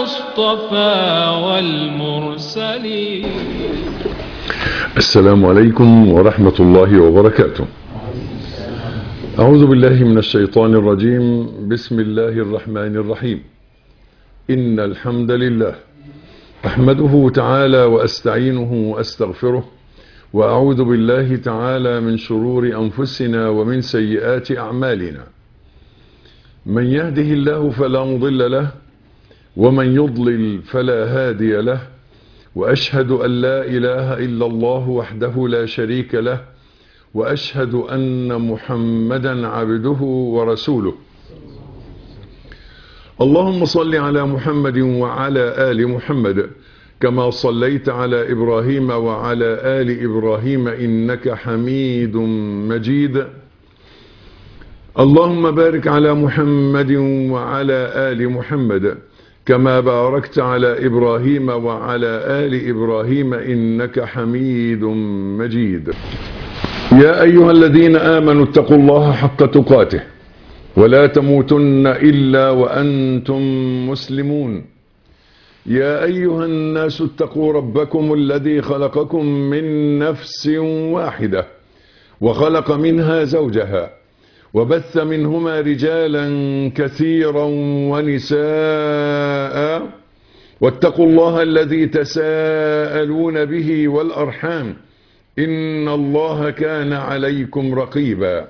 المصطفى والمرسلين السلام عليكم ورحمة الله وبركاته أعوذ بالله من الشيطان الرجيم بسم الله الرحمن الرحيم إن الحمد لله أحمده تعالى وأستعينه وأستغفره وأعوذ بالله تعالى من شرور أنفسنا ومن سيئات أعمالنا من يهده الله فلا مضل له ومن يضلل فلا هادي له وأشهد أن لا إله إلا الله وحده لا شريك له وأشهد أن محمدا عبده ورسوله اللهم صل على محمد وعلى آل محمد كما صليت على إبراهيم وعلى آل إبراهيم إنك حميد مجيد اللهم بارك على محمد وعلى آل محمد كما باركت على إبراهيم وعلى آل إبراهيم إنك حميد مجيد يا أيها الذين آمنوا اتقوا الله حق تقاته ولا تموتن إلا وأنتم مسلمون يا أيها الناس اتقوا ربكم الذي خلقكم من نفس واحدة وخلق منها زوجها وبث منهما رجالا كثيرا ونساء واتقوا الله الذي تساءلون به والأرحام إن الله كان عليكم رقيبا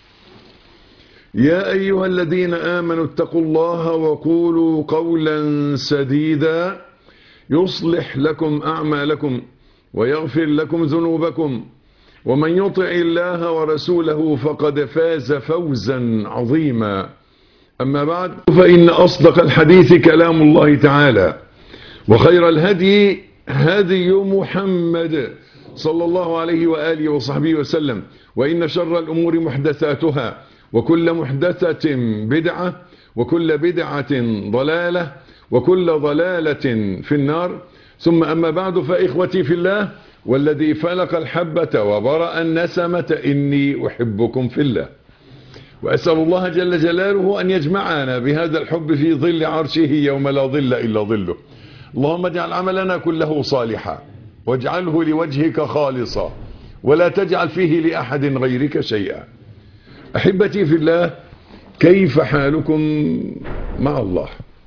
يا أيها الذين آمنوا اتقوا الله وقولوا قولا سديدا يصلح لكم أعمالكم ويغفر لكم ذنوبكم ومن يطع الله ورسوله فقد فاز فوزا عظيما أما بعد فإن أصدق الحديث كلام الله تعالى وخير الهدي هدي محمد صلى الله عليه وآله وصحبه وسلم وإن شر الأمور محدثاتها وكل محدثة بدعة وكل بدعة ضلالة وكل ضلالة في النار ثم أما بعد فإخوتي في الله والذي فلق الحبة وبرأ النسمة إني أحبكم في الله وأسأل الله جل جلاله أن يجمعنا بهذا الحب في ظل عرشه يوم لا ظل إلا ظله اللهم اجعل عملنا كله صالحا واجعله لوجهك خالصا ولا تجعل فيه لأحد غيرك شيئا أحبتي في الله كيف حالكم مع الله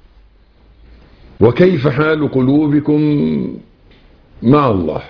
وكيف حال قلوبكم مع الله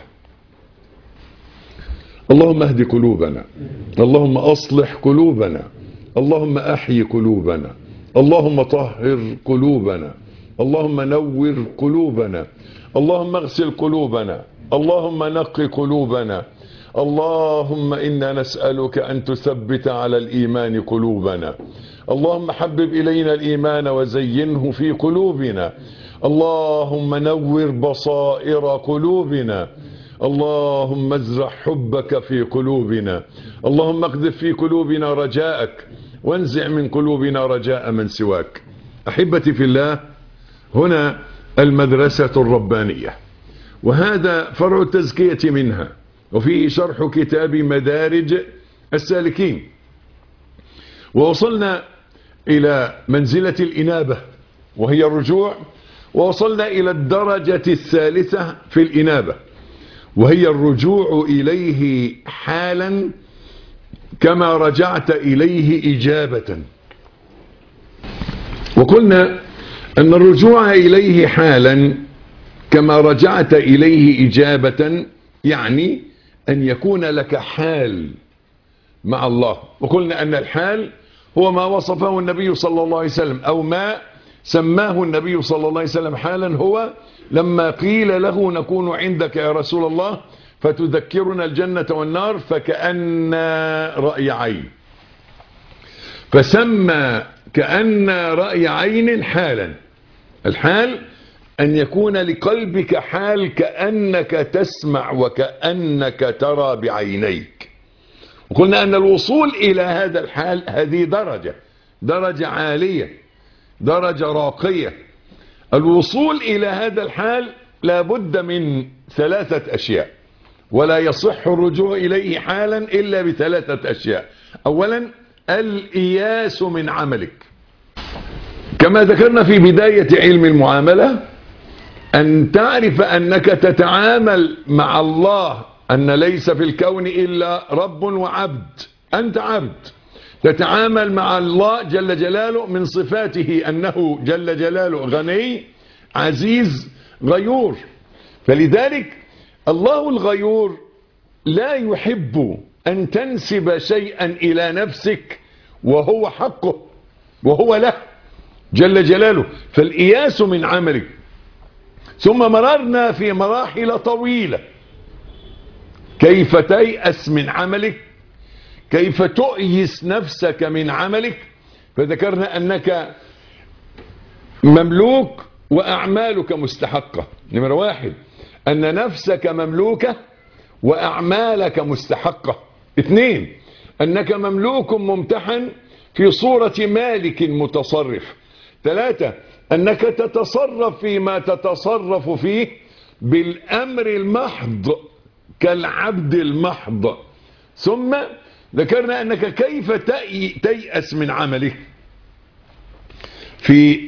اللهم اهد قلوبنا اللهم أصلح قلوبنا اللهم أحيي قلوبنا اللهم طهر قلوبنا اللهم نور قلوبنا اللهم اغسل قلوبنا اللهم نق قلوبنا اللهم إنا نسألك أن تثبت على الإيمان قلوبنا اللهم حبب إلينا الإيمان وزينه في قلوبنا اللهم نور بصائر قلوبنا اللهم ازرع حبك في قلوبنا اللهم اقذف في قلوبنا رجاءك وانزع من قلوبنا رجاء من سواك أحبتي في الله هنا المدرسة الربانية وهذا فرع التزكية منها وفيه شرح كتاب مدارج السالكين ووصلنا إلى منزلة الإنابة وهي الرجوع ووصلنا إلى الدرجة الثالثة في الإنابة وهي الرجوع إليه حالا كما رجعت إليه إجابة وقلنا أن الرجوع إليه حالا كما رجعت إليه إجابة يعني أن يكون لك حال مع الله وقلنا أن الحال هو ما وصفه النبي صلى الله عليه وسلم أو ما سماه النبي صلى الله عليه وسلم حالا هو لما قيل له نكون عندك يا رسول الله فتذكرنا الجنة والنار فكأن رأي عين فسمى كأن رأي عين حالا الحال أن يكون لقلبك حال كأنك تسمع وكأنك ترى بعينيك وقلنا أن الوصول إلى هذا الحال هذه درجة درجة عالية درجة راقية الوصول إلى هذا الحال لابد من ثلاثة أشياء ولا يصح الرجوع إليه حالا إلا بثلاثة أشياء أولا الإياس من عملك كما ذكرنا في بداية علم المعاملة أن تعرف أنك تتعامل مع الله أن ليس في الكون إلا رب وعبد أنت عبد تتعامل مع الله جل جلاله من صفاته أنه جل جلاله غني عزيز غيور فلذلك الله الغيور لا يحب أن تنسب شيئا إلى نفسك وهو حقه وهو له جل جلاله فالإياس من عملك ثم مررنا في مراحل طويلة كيف تيأس من عملك كيف تؤيس نفسك من عملك فذكرنا أنك مملوك وأعمالك مستحقة نمرة واحد أن نفسك مملوكة وأعمالك مستحقة اثنين أنك مملوك ممتحن في صورة مالك متصرف ثلاثة أنك تتصرف فيما تتصرف فيه بالأمر المحض كالعبد المحض ثم ذكرنا أنك كيف تيأس من عملك في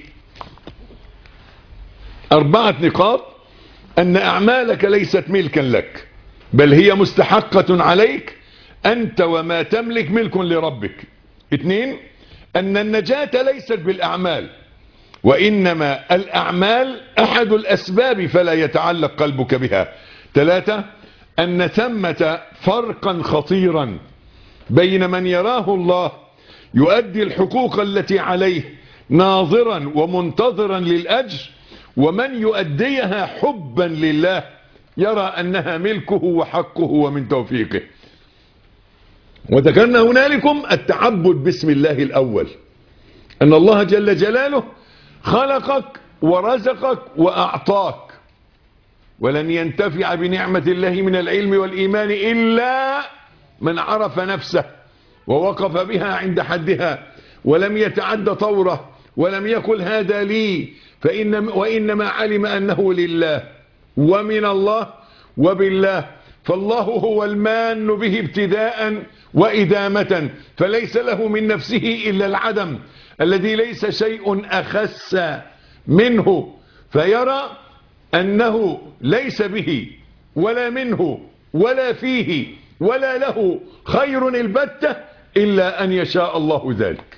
أربعة نقاط أن أعمالك ليست ملكا لك بل هي مستحقة عليك أنت وما تملك ملك لربك اثنين أن النجاة ليست بالأعمال وإنما الأعمال أحد الأسباب فلا يتعلق قلبك بها ثلاثة أن ثمة فرقا خطيرا بين من يراه الله يؤدي الحقوق التي عليه ناظرا ومنتظرا للأجر ومن يؤديها حبا لله يرى أنها ملكه وحقه ومن توفيقه وذكرنا هنالكم التعبد باسم الله الأول أن الله جل جلاله خلقك ورزقك وأعطاك ولن ينتفع بنعمة الله من العلم والإيمان إلا من عرف نفسه ووقف بها عند حدها ولم يتعد طوره ولم يقل هذا لي فإن وإنما علم أنه لله ومن الله وبالله فالله هو المان به ابتداء وإدامة فليس له من نفسه إلا العدم الذي ليس شيء أخس منه فيرى أنه ليس به ولا منه ولا فيه ولا له خير البتة إلا أن يشاء الله ذلك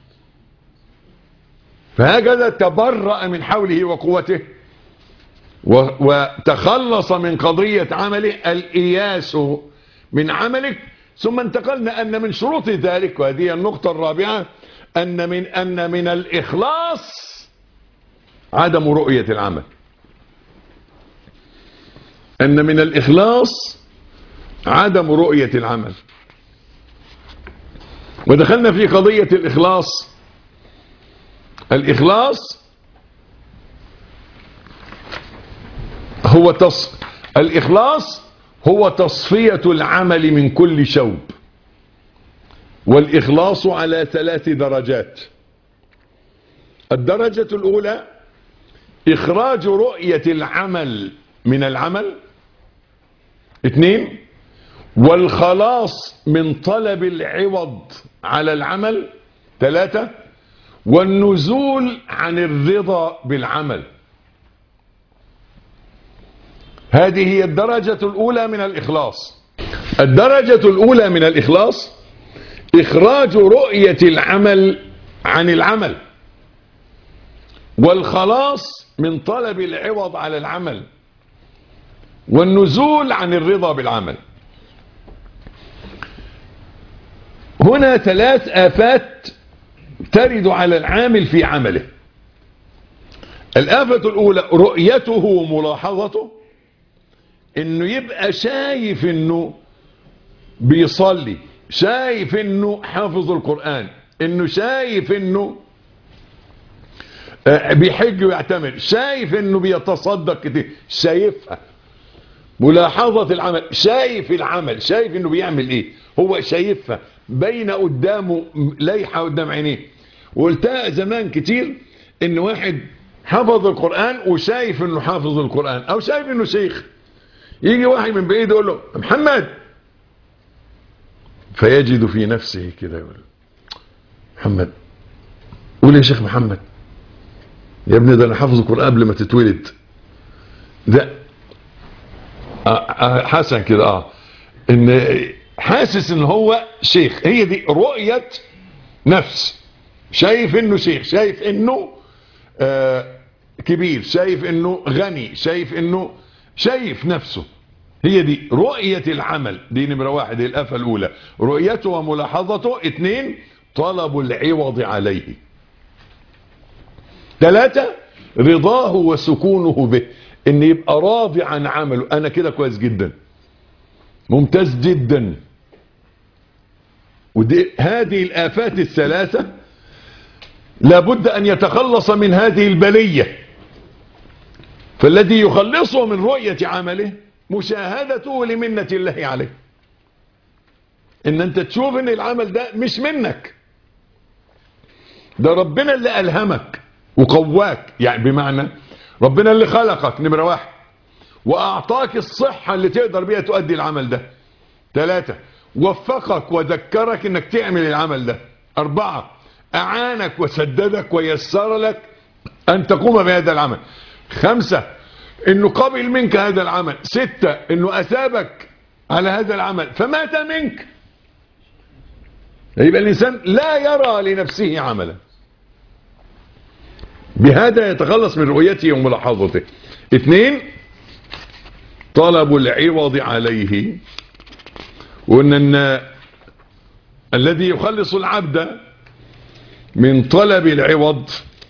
فهكذا تبرأ من حوله وقوته وتخلص من قضية عمله الإياس من عملك ثم انتقلنا أن من شروط ذلك وهذه النقطة الرابعة أن من, أن من الإخلاص عدم رؤية العمل أن من الإخلاص عدم رؤية العمل ودخلنا في قضية الإخلاص الإخلاص هو تص... الإخلاص هو تصفية العمل من كل شوب والإخلاص على ثلاث درجات الدرجة الأولى إخراج رؤية العمل من العمل اثنين والخلاص من طلب العوض على العمل ثلاثة والنزول عن الرضا بالعمل هذه هي الدرجة الأولى من الإخلاص الدرجة الأولى من الإخلاص إخراج رؤية العمل عن العمل والخلاص من طلب العوض على العمل والنزول عن الرضا بالعمل هنا ثلاث آفات ترد على العامل في عمله الآفة الأولى رؤيته ملاحظته انه يبقى شايف انه بيصلي شايف انه حافظ القرآن انه شايف انه بيحج ويعتمر شايف انه بيتصدق كتير شايفها ملاحظة العمل شايف العمل شايف انه بيعمل ايه هو شايفها بين قدامه لايحة قدام عينيه وقلتها زمان كتير ان واحد حفظ القرآن وشايف انه حافظ القرآن او شايف انه شيخ يجي واحد من بعيد يقول له محمد فيجد في نفسه كده يقول محمد قول يا شيخ محمد يا ابني ده انا حافظ القرآن قبل ما تتولد ده آه، آه، حسن كده اه ان حاسس ان هو شيخ هي دي رؤية نفس شايف انه شيخ شايف انه آه كبير شايف انه غني شايف انه شايف نفسه هي دي رؤية العمل دي نمرة واحد هي الآفة الأولى رؤيته وملاحظته اثنين طلب العوض عليه ثلاثة رضاه وسكونه به ان يبقى راضي عن عمله انا كده كويس جدا ممتاز جدا ودي هذه الآفات الثلاثة لابد أن يتخلص من هذه البلية فالذي يخلصه من رؤية عمله مشاهدته لمنة الله عليه ان انت تشوف ان العمل ده مش منك ده ربنا اللي ألهمك وقواك يعني بمعنى ربنا اللي خلقك نمرة واحد وأعطاك الصحة اللي تقدر بيها تؤدي العمل ده ثلاثة وفقك وذكرك انك تعمل العمل ده أربعة أعانك وسددك ويسر لك أن تقوم بهذا العمل خمسة انه قبل منك هذا العمل ستة انه أثابك على هذا العمل فمات منك يبقى الإنسان لا يرى لنفسه عملا بهذا يتخلص من رؤيته وملاحظته اثنين طلب العوض عليه وان ان الذي يخلص العبد من طلب العوض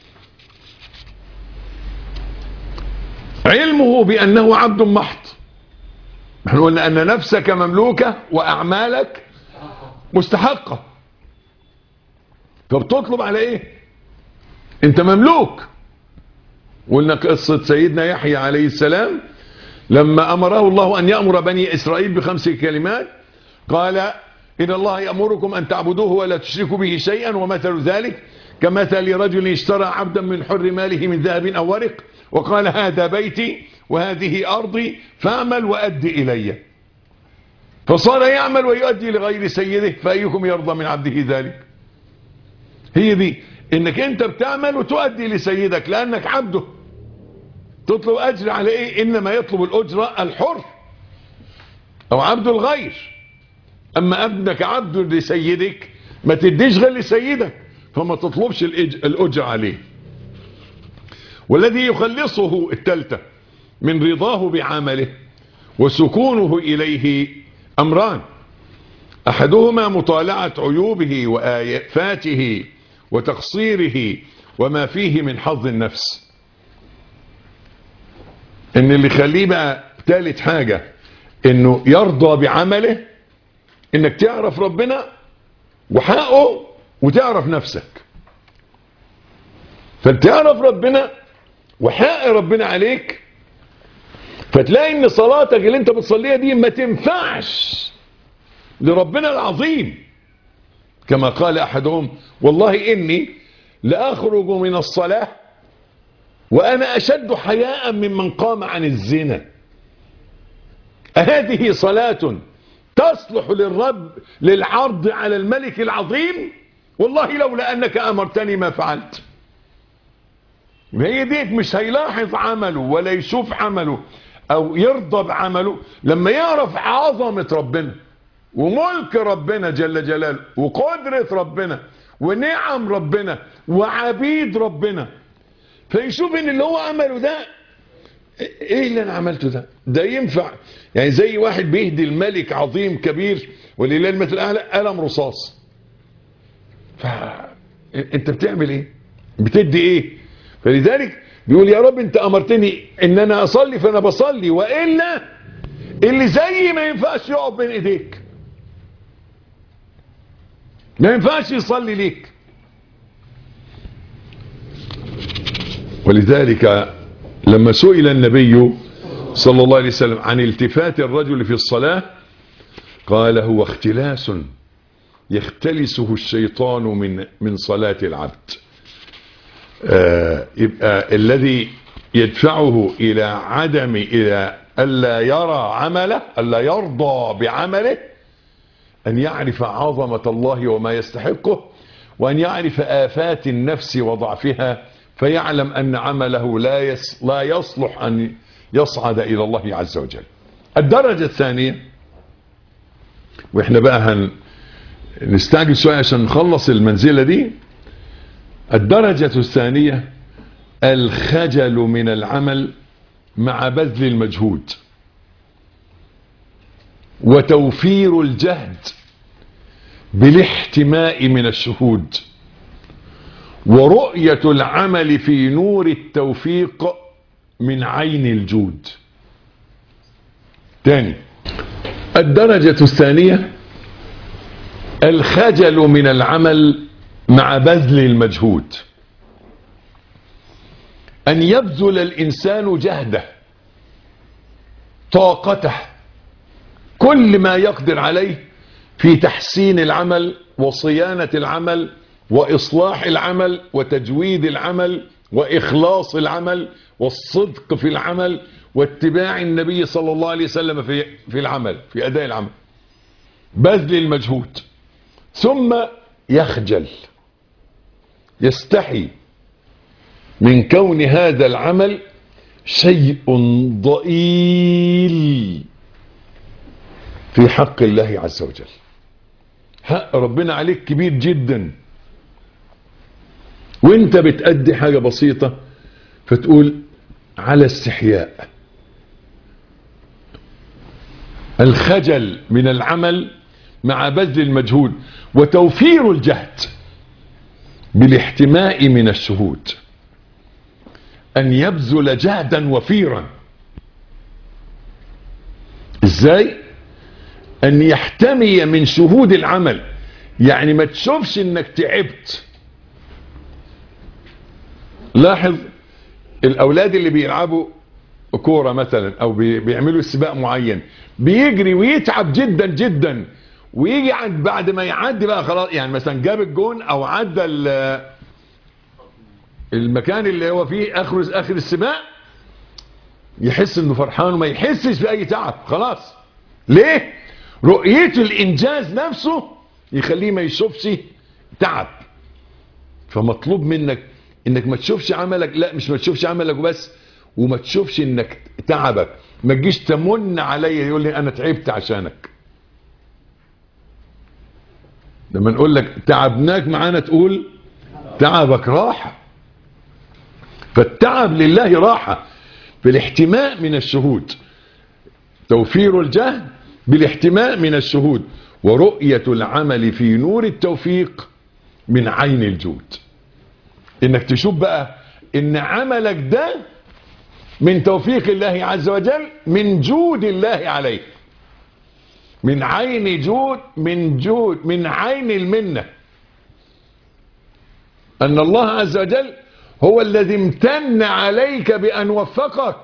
علمه بأنه عبد محض نحن قلنا أن نفسك مملوكة وأعمالك مستحقة فبتطلب على ايه انت مملوك قلنا قصة سيدنا يحيى عليه السلام لما أمره الله أن يأمر بني إسرائيل بخمس كلمات قال إن الله يأمركم أن تعبدوه ولا تشركوا به شيئا ومثل ذلك كمثل رجل اشترى عبدا من حر ماله من ذهب أو ورق وقال هذا بيتي وهذه أرضي فاعمل وأدي إلي فصار يعمل ويؤدي لغير سيده فأيكم يرضى من عبده ذلك هي دي انك انت بتعمل وتؤدي لسيدك لانك عبده تطلب اجر على ايه انما يطلب الاجر الحر او عبد الغير اما ابنك عبد لسيدك ما تديش غير لسيدك فما تطلبش الإج- الاجر عليه والذي يخلصه التالتة من رضاه بعمله وسكونه اليه امران احدهما مطالعة عيوبه وآفاته وتقصيره وما فيه من حظ النفس ان اللي يخليه بقى ثالث حاجة انه يرضى بعمله انك تعرف ربنا وحقه وتعرف نفسك فتعرف ربنا وحق ربنا عليك فتلاقي ان صلاتك اللي انت بتصليها دي ما تنفعش لربنا العظيم كما قال أحدهم والله إني لأخرج من الصلاة وأنا أشد حياء ممن قام عن الزنا هذه صلاة تصلح للرب للعرض على الملك العظيم والله لولا أنك أمرتني ما فعلت هي ديك مش هيلاحظ عمله ولا يشوف عمله أو يرضى بعمله لما يعرف عظمة ربنا وملك ربنا جل جلاله وقدرة ربنا ونعم ربنا وعبيد ربنا فيشوف ان اللي هو عمله ده ايه اللي انا عملته ده ده ينفع يعني زي واحد بيهدي الملك عظيم كبير ولله المثل الاعلى قلم رصاص ف انت بتعمل ايه بتدي ايه فلذلك بيقول يا رب انت امرتني ان انا اصلي فانا بصلي والا اللي زي ما ينفعش يقف بين ايديك ما ينفعش يصلي ليك ولذلك لما سئل النبي صلى الله عليه وسلم عن التفات الرجل في الصلاة قال هو اختلاس يختلسه الشيطان من من صلاة العبد آه يبقى الذي يدفعه إلى عدم إلى ألا يرى عمله ألا يرضى بعمله أن يعرف عظمة الله وما يستحقه وأن يعرف آفات النفس وضعفها فيعلم أن عمله لا يس لا يصلح أن يصعد إلى الله عز وجل الدرجة الثانية وإحنا بقى هن نستعجل شوية عشان نخلص المنزلة دي الدرجة الثانية الخجل من العمل مع بذل المجهود وتوفير الجهد بالاحتماء من الشهود ورؤية العمل في نور التوفيق من عين الجود تاني الدرجة الثانية الخجل من العمل مع بذل المجهود أن يبذل الإنسان جهده طاقته كل ما يقدر عليه في تحسين العمل وصيانة العمل وإصلاح العمل وتجويد العمل وإخلاص العمل والصدق في العمل واتباع النبي صلى الله عليه وسلم في, في العمل في أداء العمل بذل المجهود ثم يخجل يستحي من كون هذا العمل شيء ضئيل في حق الله عز وجل حق ربنا عليك كبير جدا وانت بتأدي حاجة بسيطة فتقول على استحياء الخجل من العمل مع بذل المجهود وتوفير الجهد بالاحتماء من الشهود أن يبذل جهدا وفيرا ازاي أن يحتمي من شهود العمل يعني ما تشوفش انك تعبت لاحظ الاولاد اللي بيلعبوا كورة مثلا او بيعملوا سباق معين بيجري ويتعب جدا جدا ويجي عند بعد ما يعدي بقى خلاص يعني مثلا جاب الجون او عدى المكان اللي هو فيه اخر اخر السباق يحس انه فرحان وما يحسش باي تعب خلاص ليه رؤيته الانجاز نفسه يخليه ما يشوفش تعب فمطلوب منك انك ما تشوفش عملك لا مش ما تشوفش عملك بس وما تشوفش انك تعبك ما تجيش تمن عليا يقول لي انا تعبت عشانك لما نقول لك تعبناك معانا تقول تعبك راحة فالتعب لله راحة بالاحتماء من الشهود توفير الجهد بالاحتماء من الشهود ورؤية العمل في نور التوفيق من عين الجود انك تشوف بقى ان عملك ده من توفيق الله عز وجل من جود الله عليك من عين جود من جود من عين المنة أن الله عز وجل هو الذي امتن عليك بأن وفقك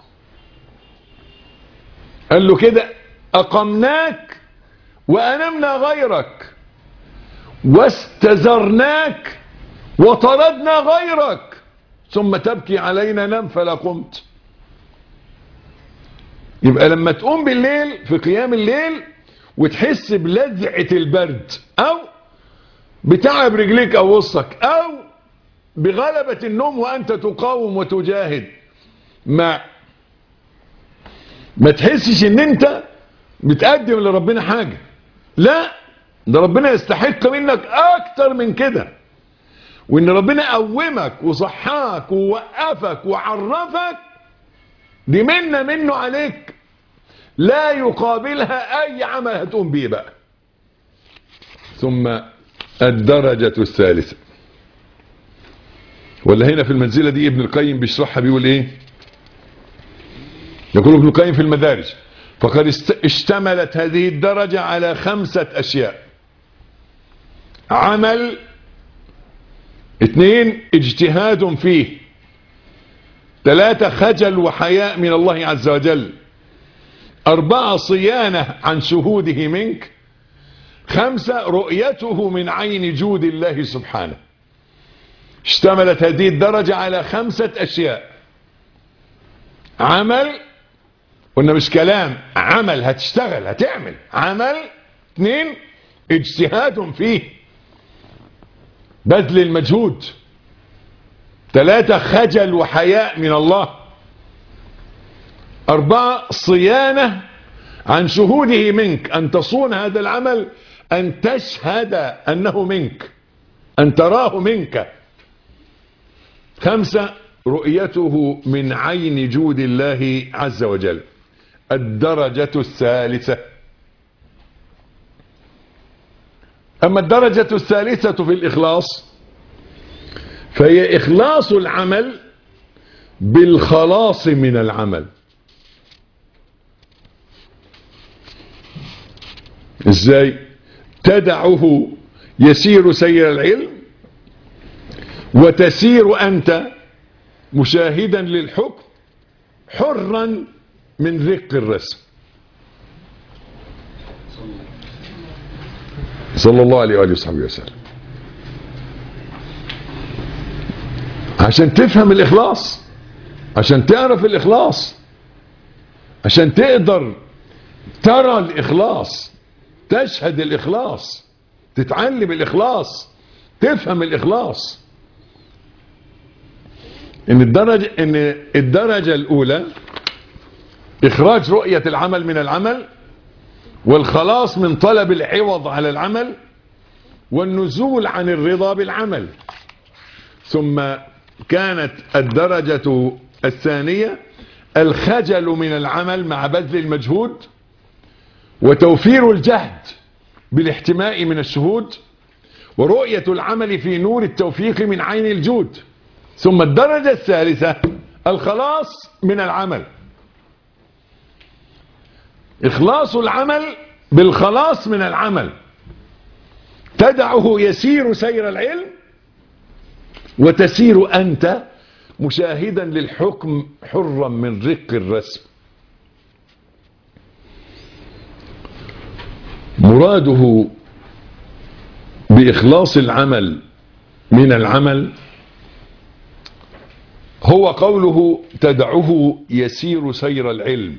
قال له كده أقمناك وأنمنا غيرك واستزرناك وطردنا غيرك ثم تبكي علينا نم فلا قمت يبقى لما تقوم بالليل في قيام الليل وتحس بلذعة البرد او بتعب رجليك او وسطك او بغلبة النوم وانت تقاوم وتجاهد ما ما تحسش ان انت بتقدم لربنا حاجة لا ده ربنا يستحق منك اكتر من كده وان ربنا قومك وصحاك ووقفك وعرفك دي منة منه عليك لا يقابلها اي عمل هتقوم بيه بقى ثم الدرجة الثالثة ولا هنا في المنزلة دي ابن القيم بيشرحها بيقول ايه يقول ابن القيم في المدارج فقد اشتملت هذه الدرجة على خمسة اشياء عمل اثنين اجتهاد فيه ثلاثة خجل وحياء من الله عز وجل أربعة صيانة عن شهوده منك خمسة رؤيته من عين جود الله سبحانه اشتملت هذه الدرجة على خمسة أشياء عمل قلنا مش كلام عمل هتشتغل هتعمل عمل اثنين اجتهاد فيه بذل المجهود ثلاثة خجل وحياء من الله أربعة صيانة عن شهوده منك أن تصون هذا العمل أن تشهد أنه منك أن تراه منك خمسة رؤيته من عين جود الله عز وجل الدرجة الثالثة أما الدرجة الثالثة في الإخلاص فهي إخلاص العمل بالخلاص من العمل ازاي تدعه يسير سير العلم وتسير أنت مشاهدا للحكم حرا من رق الرسم صلى الله عليه وآله وصحبه وسلم عشان تفهم الإخلاص عشان تعرف الإخلاص عشان تقدر ترى الإخلاص تشهد الإخلاص تتعلم الإخلاص تفهم الإخلاص إن الدرجة, إن الدرجة الأولى إخراج رؤية العمل من العمل والخلاص من طلب العوض على العمل والنزول عن الرضا بالعمل ثم كانت الدرجة الثانية الخجل من العمل مع بذل المجهود وتوفير الجهد بالاحتماء من الشهود ورؤية العمل في نور التوفيق من عين الجود ثم الدرجة الثالثة الخلاص من العمل إخلاص العمل بالخلاص من العمل تدعه يسير سير العلم وتسير أنت مشاهدا للحكم حرا من رق الرسم مراده بإخلاص العمل من العمل هو قوله تدعه يسير سير العلم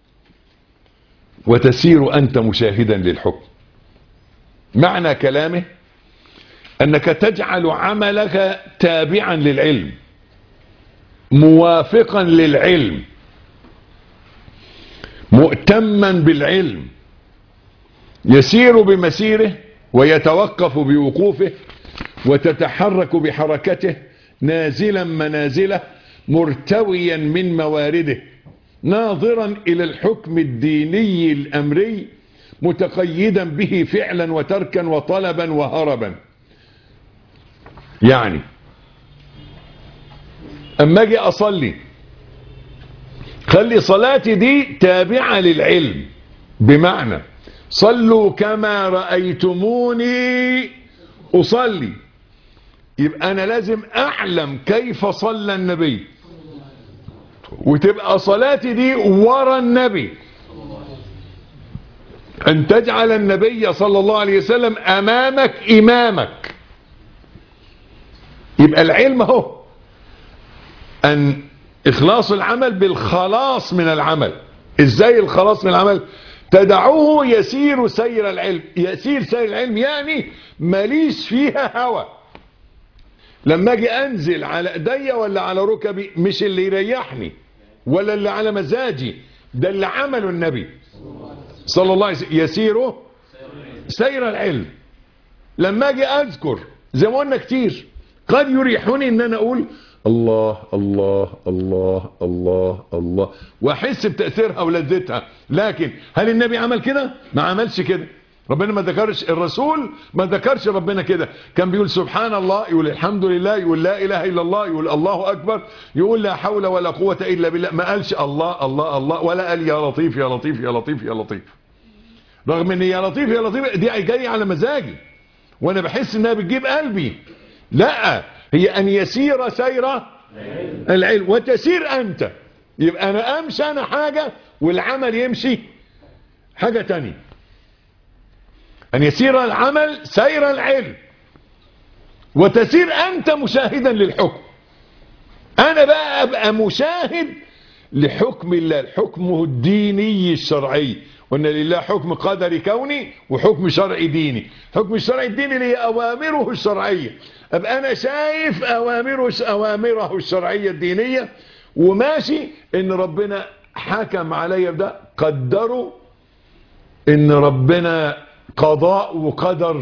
وتسير أنت مشاهدا للحكم معنى كلامه أنك تجعل عملك تابعا للعلم موافقا للعلم مؤتما بالعلم يسير بمسيره ويتوقف بوقوفه وتتحرك بحركته نازلا منازله مرتويا من موارده ناظرا إلى الحكم الديني الأمري متقيدا به فعلا وتركا وطلبا وهربا يعني أما أجي أصلي خلي صلاتي دي تابعة للعلم بمعنى صلوا كما رأيتموني أصلي يبقى أنا لازم أعلم كيف صلى النبي وتبقى صلاتي دي ورا النبي أن تجعل النبي صلى الله عليه وسلم أمامك إمامك يبقى العلم هو أن إخلاص العمل بالخلاص من العمل إزاي الخلاص من العمل تدعوه يسير سير العلم يسير سير العلم يعني ماليش فيها هوى لما اجي انزل على ايديا ولا على ركبي مش اللي يريحني ولا اللي على مزاجي ده اللي عمله النبي صلى الله عليه وسلم يسيره سير العلم لما اجي اذكر زي ما قلنا كتير قد يريحني ان انا اقول الله الله الله الله الله واحس بتاثيرها ولذتها لكن هل النبي عمل كده ما عملش كده ربنا ما ذكرش الرسول ما ذكرش ربنا كده كان بيقول سبحان الله يقول الحمد لله يقول لا اله الا الله يقول الله اكبر يقول لا حول ولا قوه الا بالله ما قالش الله الله الله ولا قال يا لطيف يا لطيف يا لطيف يا لطيف رغم ان يا لطيف يا لطيف دي جايه على مزاجي وانا بحس انها بتجيب قلبي لا هي ان يسير سير العلم وتسير انت يبقى انا امشي انا حاجه والعمل يمشي حاجه تانية أن يسير العمل سير العلم وتسير أنت مشاهدا للحكم أنا بقى أبقى مشاهد لحكم الله حكمه الديني الشرعي قلنا لله حكم قدري كوني وحكم شرعي ديني حكم الشرعي الديني اللي هي أوامره الشرعية أبقى أنا شايف أوامره أوامره الشرعية الدينية وماشي إن ربنا حكم عليا بده قدروا إن ربنا قضاء وقدر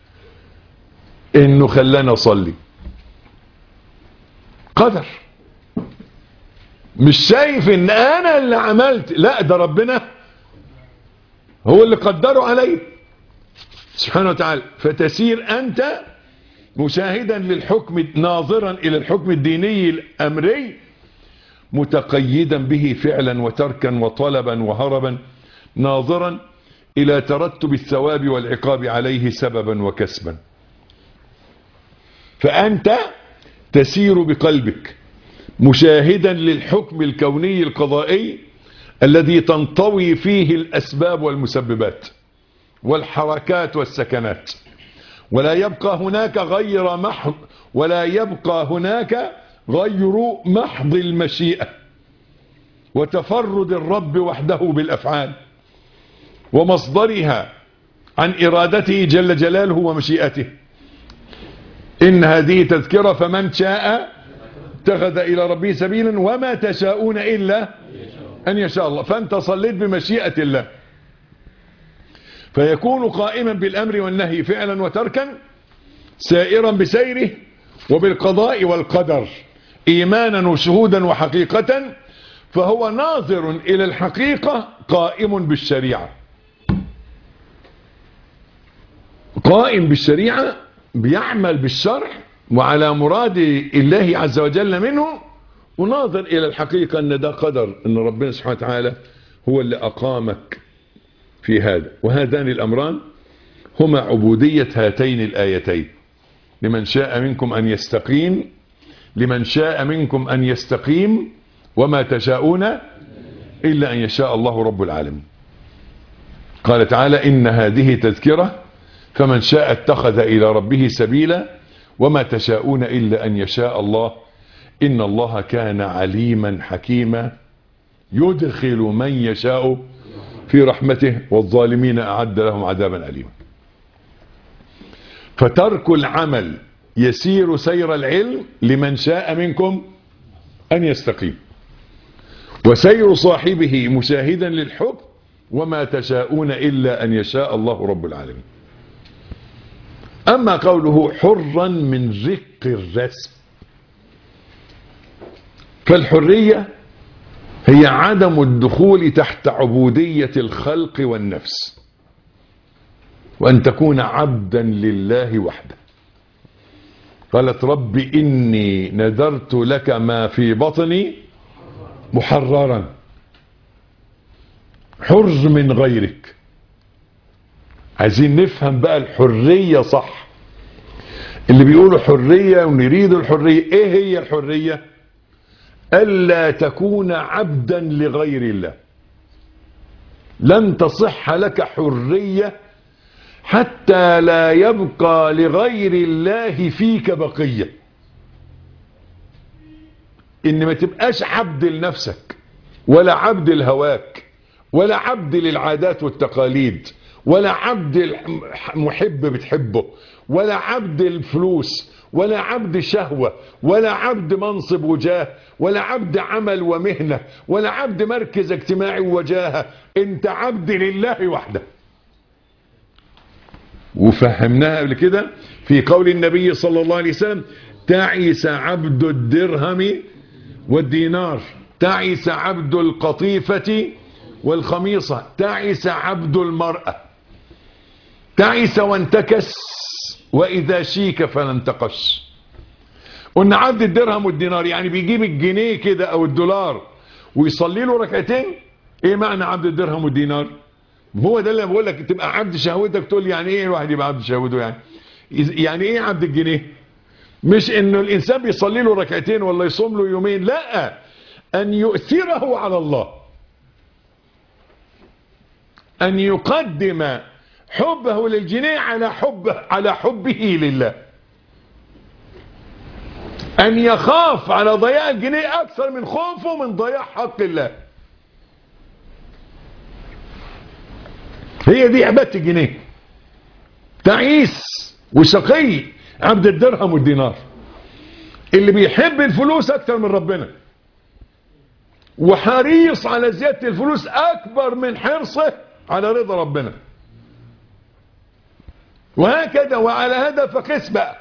إنه خلانا أصلي قدر مش شايف ان انا اللي عملت لا ده ربنا هو اللي قدره علي سبحانه وتعالى فتسير انت مشاهدا للحكم ناظرا الى الحكم الديني الامري متقيدا به فعلا وتركا وطلبا وهربا ناظرا الى ترتب الثواب والعقاب عليه سببا وكسبا فانت تسير بقلبك مشاهدا للحكم الكوني القضائي الذي تنطوي فيه الأسباب والمسببات والحركات والسكنات ولا يبقى هناك غير محض ولا يبقى هناك غير محض المشيئة وتفرد الرب وحده بالأفعال ومصدرها عن إرادته جل جلاله ومشيئته إن هذه تذكرة فمن شاء اتخذ إلى ربه سبيلا وما تشاءون إلا أن يشاء الله فأنت صليت بمشيئة الله فيكون قائما بالأمر والنهي فعلا وتركا سائرا بسيره وبالقضاء والقدر إيمانا وشهودا وحقيقة فهو ناظر إلى الحقيقة قائم بالشريعة قائم بالشريعة بيعمل بالشرع وعلى مراد الله عز وجل منه وناظر إلى الحقيقة أن ده قدر أن ربنا سبحانه وتعالى هو اللي أقامك في هذا وهذان الأمران هما عبودية هاتين الآيتين لمن شاء منكم أن يستقيم لمن شاء منكم أن يستقيم وما تشاءون إلا أن يشاء الله رب العالمين قال تعالى إن هذه تذكرة فمن شاء اتخذ إلى ربه سبيلا وما تشاءون إلا أن يشاء الله إن الله كان عليما حكيما يدخل من يشاء في رحمته والظالمين أعد لهم عذابا أليما فترك العمل يسير سير العلم لمن شاء منكم أن يستقيم وسير صاحبه مشاهدا للحكم وما تشاءون إلا أن يشاء الله رب العالمين أما قوله حرا من رق الرسم فالحرية هي عدم الدخول تحت عبودية الخلق والنفس وأن تكون عبدا لله وحده قالت رب إني نذرت لك ما في بطني محررا حر من غيرك عايزين نفهم بقى الحرية صح اللي بيقولوا حرية ونريد الحرية ايه هي الحرية ألا تكون عبدا لغير الله لن تصح لك حرية حتى لا يبقى لغير الله فيك بقية ان ما تبقاش عبد لنفسك ولا عبد لهواك ولا عبد للعادات والتقاليد ولا عبد محب بتحبه ولا عبد الفلوس ولا عبد شهوة ولا عبد منصب وجاه ولا عبد عمل ومهنة ولا عبد مركز اجتماعي ووجاهة انت عبد لله وحده وفهمناها قبل كده في قول النبي صلى الله عليه وسلم تعيس عبد الدرهم والدينار تعيس عبد القطيفة والخميصة تعيس عبد المرأة تعيس وانتكس وإذا شيك فلا انتقش قلنا عبد الدرهم والدينار يعني بيجيب الجنيه كده أو الدولار ويصلي له ركعتين ايه معنى عبد الدرهم والدينار هو ده اللي بقول لك تبقى عبد شهوتك تقول يعني ايه الواحد يبقى عبد شهوته يعني يعني ايه عبد الجنيه مش انه الانسان بيصلي له ركعتين ولا يصوم له يومين لا ان يؤثره على الله ان يقدم حبه للجنيه على حبه على حبه لله ان يخاف على ضياع الجنيه اكثر من خوفه من ضياع حق الله هي دي عبادة الجنيه تعيس وشقي عبد الدرهم والدينار اللي بيحب الفلوس اكتر من ربنا وحريص على زيادة الفلوس اكبر من حرصه على رضا ربنا وهكذا وعلى هذا فقس بقى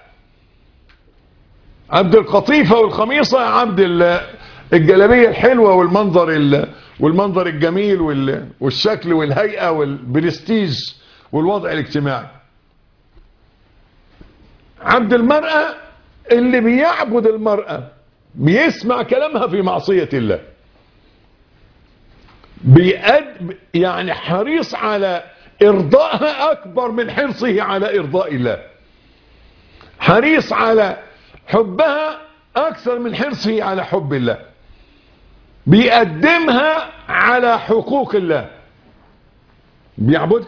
عبد القطيفة والخميصة عبد ال- الجلابية الحلوة والمنظر ال- والمنظر الجميل وال- والشكل والهيئة والبرستيج والوضع الاجتماعي عبد المرأة اللي بيعبد المرأة بيسمع كلامها في معصية الله بيقد يعني حريص على إرضائها أكبر من حرصه على إرضاء الله حريص على حبها أكثر من حرصه على حب الله بيقدمها على حقوق الله بيعبدها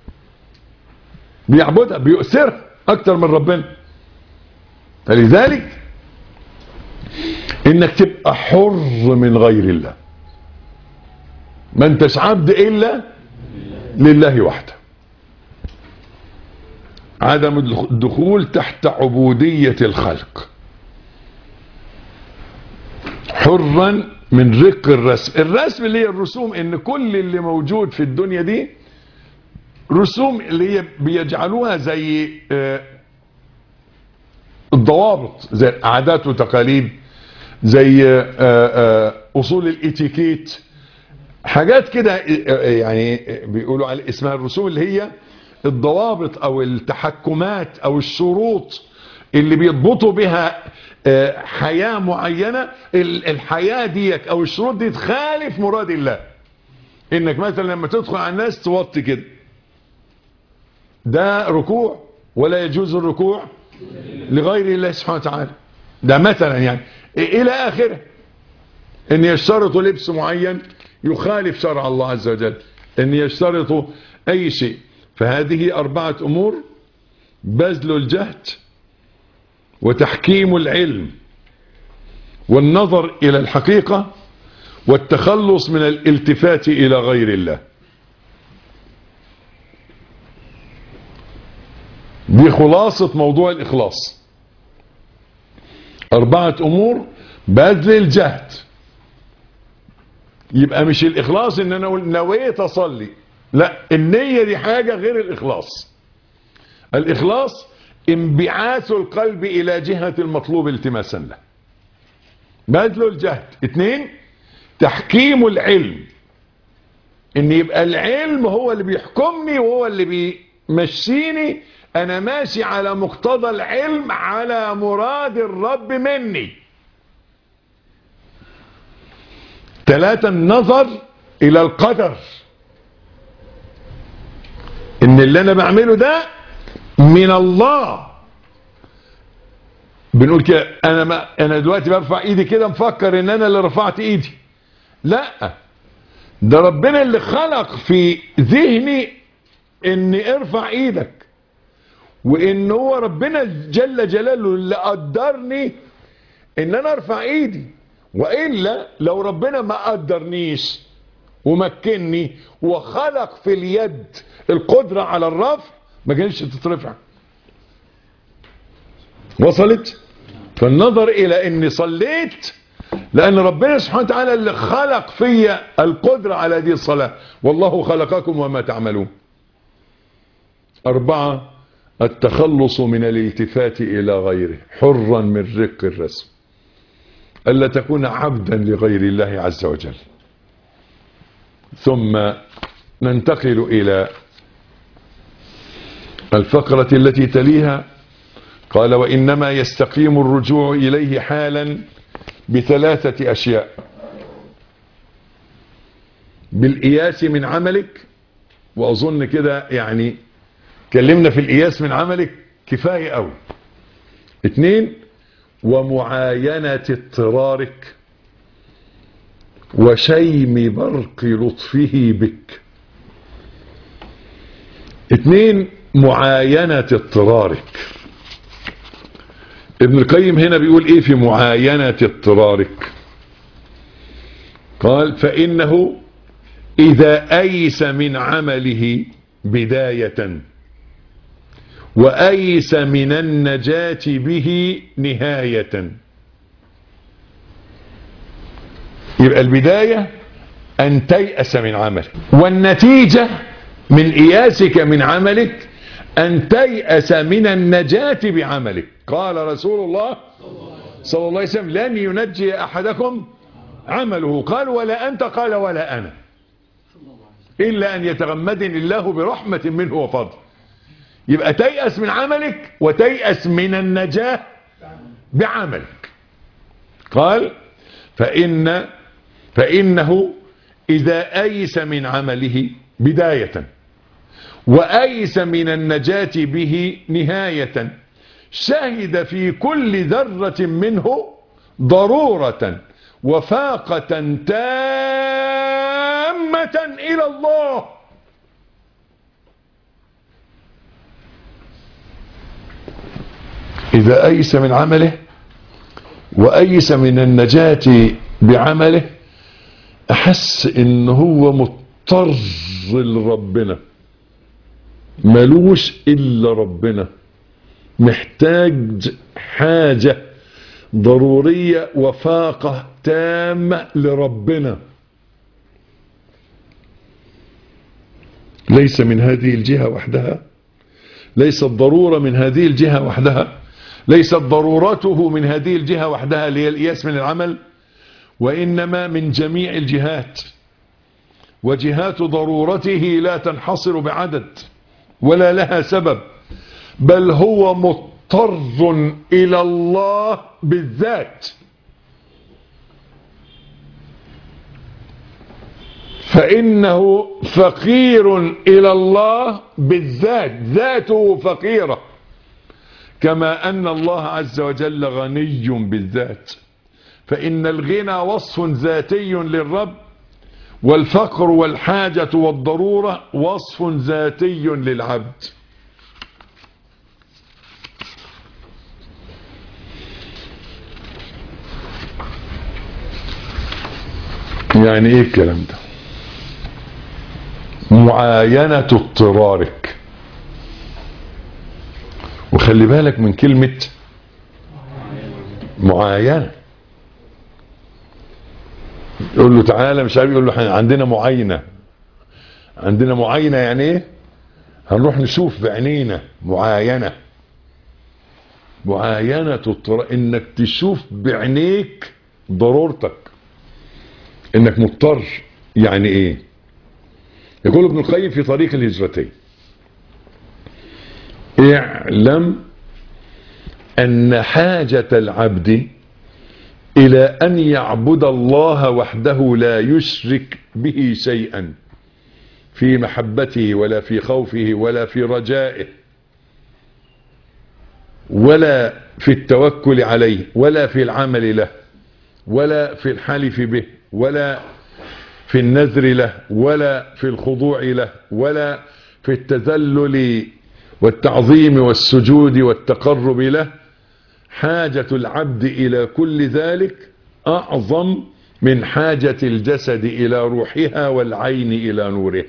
بيعبدها بيؤثرها أكثر من ربنا فلذلك انك تبقى حر من غير الله ما انتش عبد الا لله وحده عدم الدخول تحت عبودية الخلق حرا من رق الرسم الرسم اللي هي الرسوم ان كل اللي موجود في الدنيا دي رسوم اللي هي بيجعلوها زي آه، الضوابط زي عادات وتقاليد زي آه، آه، اصول الاتيكيت حاجات كده آه، يعني بيقولوا على اسمها الرسوم اللي هي الضوابط او التحكمات او الشروط اللي بيضبطوا بها آه، حياة معينة ال- الحياة ديك او الشروط دي تخالف مراد الله انك مثلا لما تدخل على الناس توطي كده ده ركوع ولا يجوز الركوع لغير الله سبحانه وتعالى ده مثلا يعني الى اخره ان يشترطوا لبس معين يخالف شرع الله عز وجل ان يشترطوا اي شيء فهذه اربعة امور بذل الجهد وتحكيم العلم والنظر الى الحقيقة والتخلص من الالتفات الى غير الله دي خلاصة موضوع الإخلاص أربعة أمور بذل الجهد يبقى مش الإخلاص إن أنا أقول نويت أصلي لا النية دي حاجة غير الإخلاص الإخلاص انبعاث القلب إلى جهة المطلوب التماسا له بذل الجهد اتنين تحكيم العلم ان يبقى العلم هو اللي بيحكمني وهو اللي بيمشيني انا ماشي على مقتضى العلم على مراد الرب مني ثلاثة النظر الى القدر ان اللي انا بعمله ده من الله بنقول كده انا ما انا دلوقتي برفع ايدي كده مفكر ان انا اللي رفعت ايدي لا ده ربنا اللي خلق في ذهني ان ارفع ايدك وان هو ربنا جل جلاله اللي قدرني ان انا ارفع ايدي والا لو ربنا ما قدرنيش ومكنني وخلق في اليد القدرة على الرفع ما كانتش تترفع وصلت فالنظر الى اني صليت لان ربنا سبحانه وتعالى اللي خلق فيا القدرة على هذه الصلاة والله خلقكم وما تعملون اربعة التخلص من الالتفات الى غيره حرا من رق الرسم الا تكون عبدا لغير الله عز وجل ثم ننتقل الى الفقرة التي تليها قال وانما يستقيم الرجوع اليه حالا بثلاثة اشياء بالإياس من عملك واظن كده يعني كلمنا في الإياس من عملك كفاية قوي اتنين ومعاينة اضطرارك وشيم برق لطفه بك اتنين معاينة اضطرارك ابن القيم هنا بيقول ايه في معاينة اضطرارك قال فإنه إذا أيس من عمله بداية وأيس من النجاة به نهاية يبقى البداية أن تيأس من عملك والنتيجة من إياسك من عملك أن تيأس من النجاة بعملك قال رسول الله صلى الله عليه وسلم لن ينجي أحدكم عمله قال ولا أنت قال ولا أنا إلا أن يتغمدني الله برحمة منه وفضل يبقى تيأس من عملك وتيأس من النجاة بعملك قال فإن فإنه إذا أيس من عمله بداية وأيس من النجاة به نهاية شهد في كل ذرة منه ضرورة وفاقة تامة إلى الله إذا أيس من عمله وأيس من النجاة بعمله أحس إن هو مضطر لربنا ملوش إلا ربنا محتاج حاجة ضرورية وفاقة تامة لربنا ليس من هذه الجهة وحدها ليست ضرورة من هذه الجهة وحدها ليست ضرورته من هذه الجهة وحدها اللي هي الإياس من العمل وإنما من جميع الجهات وجهات ضرورته لا تنحصر بعدد ولا لها سبب بل هو مضطر إلى الله بالذات فإنه فقير إلى الله بالذات ذاته فقيرة كما أن الله عز وجل غني بالذات فإن الغنى وصف ذاتي للرب والفقر والحاجة والضرورة وصف ذاتي للعبد يعني ايه الكلام ده معاينة اضطرارك وخلي بالك من كلمة معاينة يقول له تعالى مش عارف يقول له عندنا معاينة عندنا معاينة يعني ايه هنروح نشوف بعينينا معاينة معاينة اضطرار انك تشوف بعينيك ضرورتك انك مضطر يعني ايه يقول ابن القيم في طريق الهجرتين اعلم ان حاجة العبد الى ان يعبد الله وحده لا يشرك به شيئا في محبته ولا في خوفه ولا في رجائه ولا في التوكل عليه ولا في العمل له ولا في الحلف به ولا في النذر له ولا في الخضوع له ولا في التذلل والتعظيم والسجود والتقرب له حاجة العبد إلى كل ذلك أعظم من حاجة الجسد إلى روحها والعين إلى نورها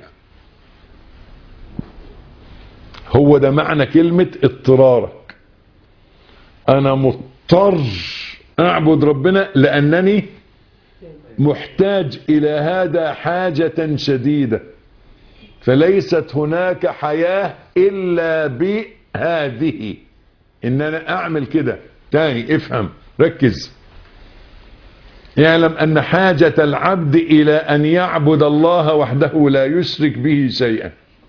هو ده معنى كلمة اضطرارك أنا مضطر أعبد ربنا لأنني محتاج إلى هذا حاجة شديدة فليست هناك حياة إلا بهذه إن أنا أعمل كده تاني افهم ركز يعلم أن حاجة العبد إلى أن يعبد الله وحده لا يشرك به شيئا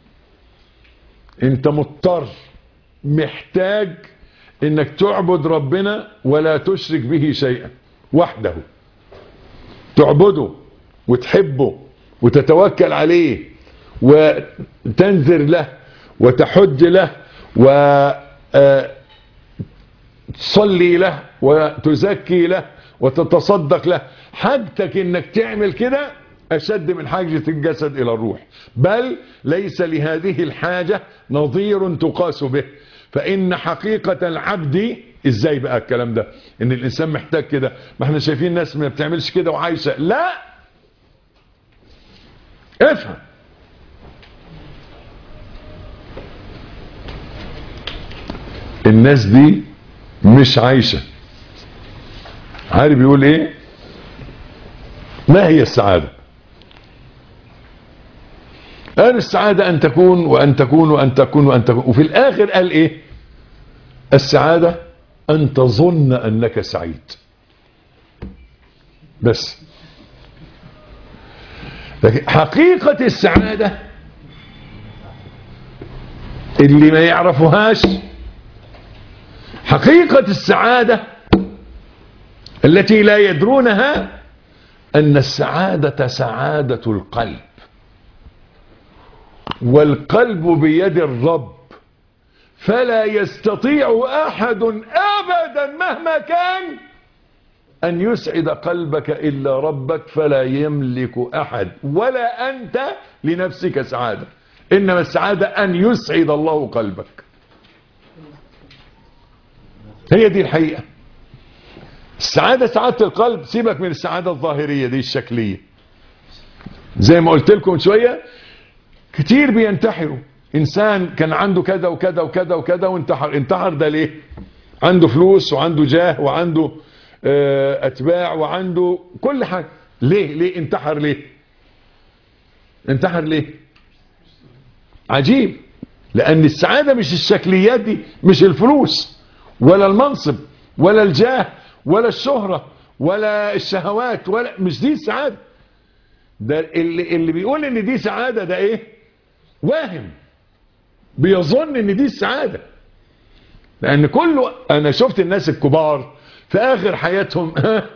انت مضطر محتاج انك تعبد ربنا ولا تشرك به شيئا وحده تعبده وتحبه وتتوكل عليه وتنذر له وتحج له وتصلي له وتزكي له وتتصدق له حاجتك انك تعمل كده اشد من حاجة الجسد الى الروح بل ليس لهذه الحاجة نظير تقاس به فان حقيقة العبد ازاي بقى الكلام ده ان الانسان محتاج كده ما احنا شايفين ناس ما بتعملش كده وعايشة لا افهم الناس دي مش عايشة عارف بيقول ايه ما هي السعادة قال السعادة ان تكون وان تكون وان تكون وان تكون وفي الاخر قال ايه السعادة ان تظن انك سعيد بس لكن حقيقة السعادة اللي ما يعرفوهاش حقيقة السعادة التي لا يدرونها أن السعادة سعادة القلب والقلب بيد الرب فلا يستطيع أحد أبدا مهما كان أن يسعد قلبك إلا ربك فلا يملك أحد ولا أنت لنفسك سعادة إنما السعادة أن يسعد الله قلبك هي دي الحقيقة السعادة سعادة القلب سيبك من السعادة الظاهرية دي الشكلية زي ما قلت لكم شوية كتير بينتحروا إنسان كان عنده كذا وكذا وكذا وكذا وانتحر انتحر ده ليه عنده فلوس وعنده جاه وعنده اه أتباع وعنده كل حاجة ليه ليه انتحر ليه انتحر ليه عجيب لأن السعادة مش الشكليات دي مش الفلوس ولا المنصب ولا الجاه ولا الشهرة ولا الشهوات ولا مش دي السعادة ده اللي, اللي بيقول ان دي سعادة ده ايه واهم بيظن ان دي السعادة لان كله انا شفت الناس الكبار في اخر حياتهم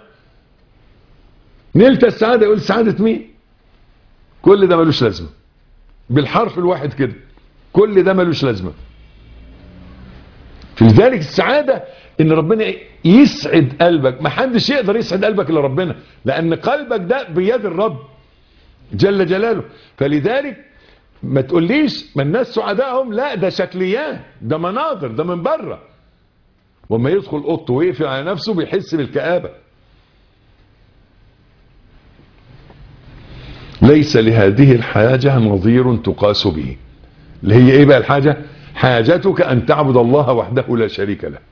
نلت السعادة يقول سعادة مين كل ده ملوش لازمة بالحرف الواحد كده كل ده ملوش لازمة في ذلك السعادة ان ربنا يسعد قلبك ما حدش يقدر يسعد قلبك الا ربنا لان قلبك ده بيد الرب جل جلاله فلذلك ما تقوليش ما الناس سعدائهم لا ده شكليات ده مناظر ده من بره وما يدخل اوضته ويقفل على نفسه بيحس بالكآبة ليس لهذه الحاجة نظير تقاس به اللي هي ايه بقى الحاجة حاجتك ان تعبد الله وحده لا شريك له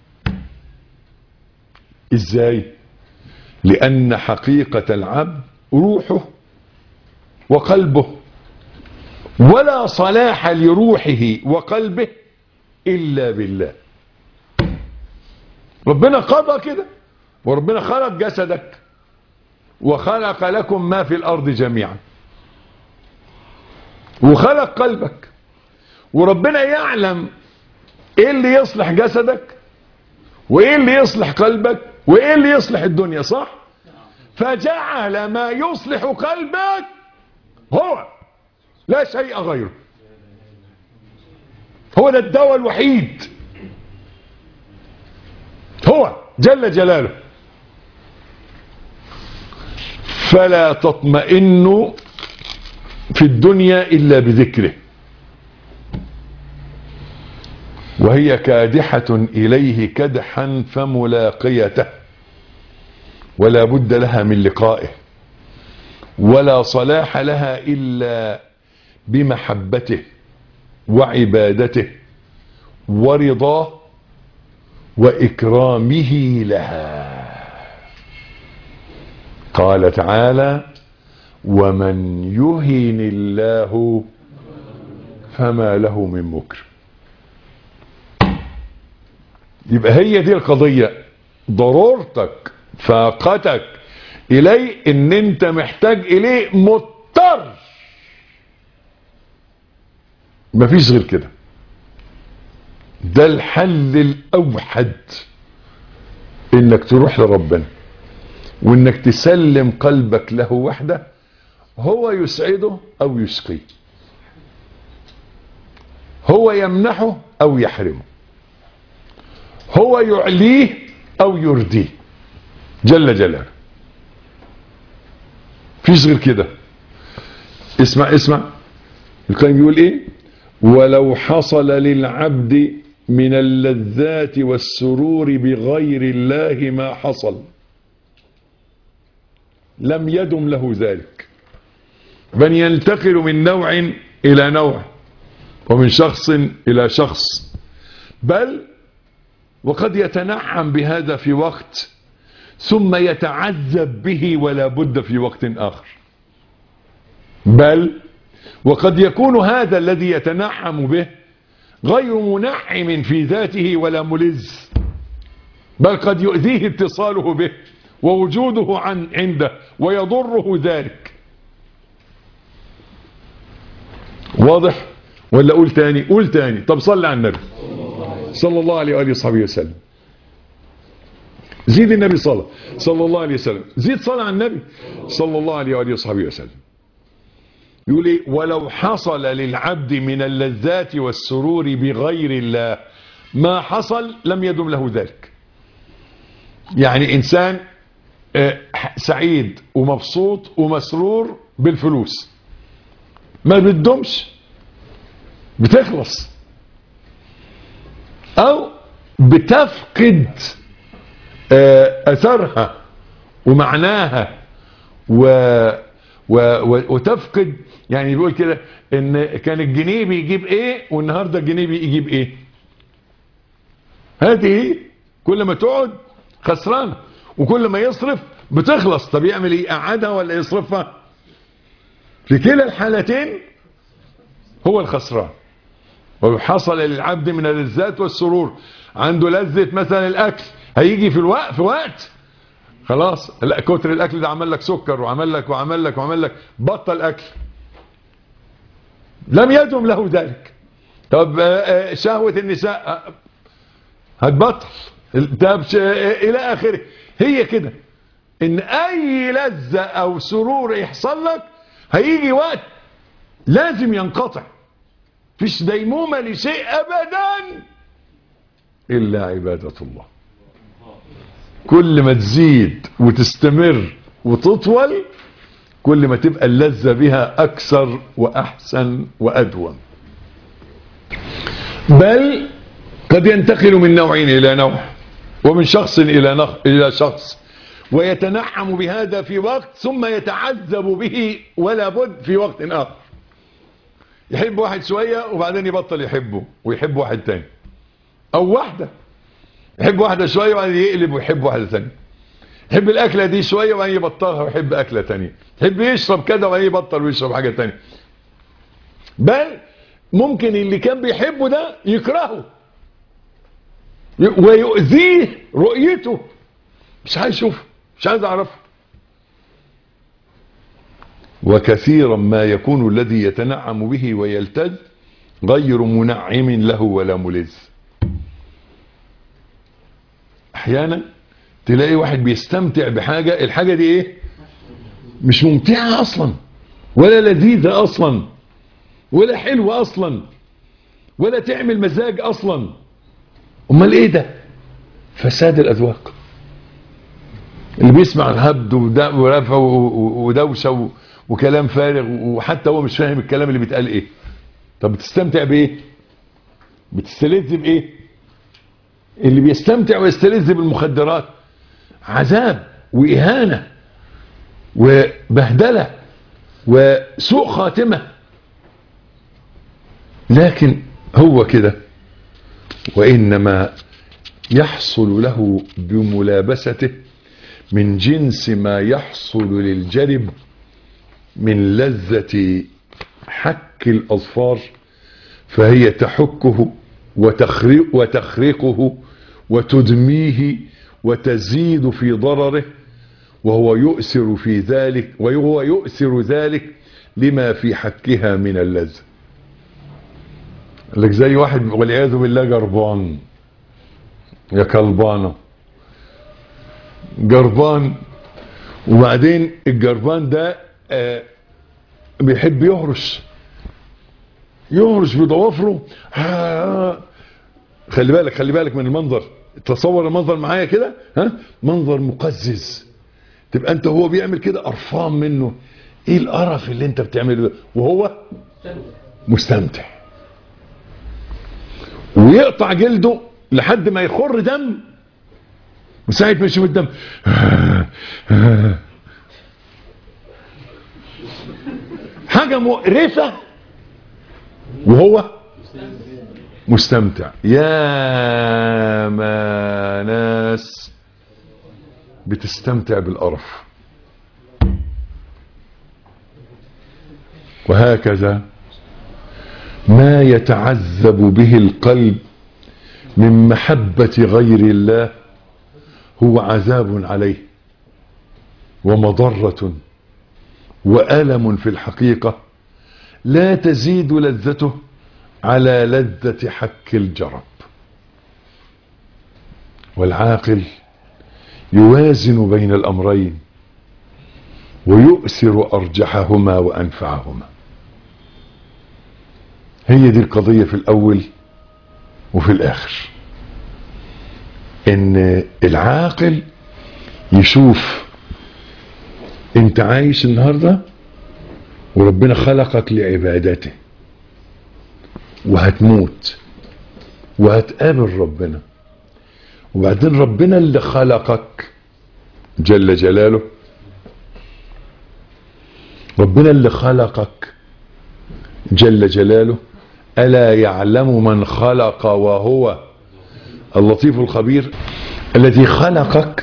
ازاي لان حقيقة العبد روحه وقلبه ولا صلاح لروحه وقلبه الا بالله ربنا قضى كده وربنا خلق جسدك وخلق لكم ما في الارض جميعا وخلق قلبك وربنا يعلم ايه اللي يصلح جسدك وايه اللي يصلح قلبك وايه اللي يصلح الدنيا صح فجعل ما يصلح قلبك هو لا شيء غيره هو ده الدواء الوحيد هو جل جلاله فلا تطمئن في الدنيا إلا بذكره وهي كادحة إليه كدحا فملاقيته ولا بد لها من لقائه ولا صلاح لها إلا بمحبته وعبادته ورضاه وإكرامه لها قال تعالى ومن يهن الله فما له من مكرم يبقى هي دي القضية ضرورتك فاقتك إليه ان انت محتاج إليه مضطر مفيش غير كده ده الحل الأوحد انك تروح لربنا وانك تسلم قلبك له وحده هو يسعده او يشقيه هو يمنحه او يحرمه هو يعليه او يرديه جل جلاله فيش غير كده اسمع اسمع القيم بيقول ايه ولو حصل للعبد من اللذات والسرور بغير الله ما حصل لم يدم له ذلك بل ينتقل من نوع إلى نوع ومن شخص إلى شخص بل وقد يتنعم بهذا في وقت ثم يتعذب به ولا بد في وقت آخر بل وقد يكون هذا الذي يتنعم به غير منعم في ذاته ولا ملذ بل قد يؤذيه اتصاله به ووجوده عن عنده ويضره ذلك واضح ولا قول تاني قول تاني طب صل على النبي صلى الله عليه وآله وصحبه وسلم زيد النبي صلى صلى الله عليه وسلم زيد صلى على النبي صلى الله عليه وآله وصحبه وسلم يقول ايه ولو حصل للعبد من اللذات والسرور بغير الله ما حصل لم يدم له ذلك يعني انسان آه، سعيد ومبسوط ومسرور بالفلوس ما بتدومش بتخلص او بتفقد آه، اثرها ومعناها و و و وتفقد يعني بيقول كده ان كان الجنيه بيجيب ايه والنهارده الجنيه بيجيب ايه هذه كل ما تقعد خسران وكل ما يصرف بتخلص طب يعمل ايه قعدها ولا يصرفها في كلا الحالتين هو الخسران وحصل للعبد من اللذات والسرور عنده لذة مثلا الاكل هيجي في الوقت في وقت خلاص لا كتر الاكل ده عمل لك سكر وعمل لك وعمل لك وعمل لك بطل اكل لم يدم له ذلك طب آه، آه، شهوة النساء آه، هتبطل طب ش- آه، الى اخره هي كده ان اي لذة او سرور يحصل لك هيجي وقت لازم ينقطع فيش ديمومة لشيء ابدا الا عبادة الله كل ما تزيد وتستمر وتطول كل ما تبقى اللذة بها أكثر وأحسن وأدوم بل قد ينتقل من نوع إلى نوع ومن شخص إلى, نخ... إلى شخص ويتنعم بهذا في وقت ثم يتعذب به ولا بد في وقت آخر يحب واحد شوية وبعدين يبطل يحبه ويحب واحد تاني أو واحدة يحب واحدة شوية وبعدين يقلب ويحب واحدة تانية يحب الأكلة دي شوية وبعدين يبطلها ويحب أكلة تانية يحب يشرب كذا وبعدين يبطل ويشرب حاجة تانية بل ممكن اللي كان بيحبه ده يكرهه ي- ويؤذيه رؤيته مش عايز يشوفه مش عايز اعرفه وكثيرا ما يكون الذي يتنعم به ويلتذ غير منعم له ولا ملذ احيانا تلاقي واحد بيستمتع بحاجة الحاجة دي ايه مش ممتعة اصلا ولا لذيذة اصلا ولا حلوة اصلا ولا تعمل مزاج اصلا امال ايه ده فساد الاذواق اللي بيسمع الهبد ودا- ورفع و- و- ودوشة و- وكلام فارغ وحتى هو مش فاهم الكلام اللي بيتقال ايه طب بتستمتع بايه بتستلذ بايه اللي بيستمتع ويستلذ بالمخدرات عذاب وإهانة وبهدلة وسوء خاتمة لكن هو كده وإنما يحصل له بملابسته من جنس ما يحصل للجرب من لذة حك الأظفار فهي تحكه وتخرق وتخرقه وتدميه وتزيد في ضرره وهو يؤثر في ذلك وهو يؤثر ذلك لما في حكها من اللذة لك زي واحد والعياذ بالله جربان يا كلبانة جربان وبعدين الجربان ده آه بيحب يهرش يهرش بضوافره آه خلي بالك خلي بالك من المنظر تصور المنظر معايا كده ها منظر مقزز تبقى انت هو بيعمل كده قرفان منه ايه القرف اللي انت بتعمله ده وهو مستمتع ويقطع جلده لحد ما يخر دم وساعة ما يشوف الدم حاجة مقرفة وهو مستمتع يا ما ناس بتستمتع بالقرف وهكذا ما يتعذب به القلب من محبة غير الله هو عذاب عليه ومضرة وألم في الحقيقة لا تزيد لذته على لذة حك الجرب والعاقل يوازن بين الأمرين ويؤثر أرجحهما وأنفعهما هي دي القضية في الأول وفي الآخر إن العاقل يشوف أنت عايش النهاردة وربنا خلقك لعبادته وهتموت وهتقابل ربنا وبعدين ربنا اللي خلقك جل جلاله ربنا اللي خلقك جل جلاله ألا يعلم من خلق وهو اللطيف الخبير الذي خلقك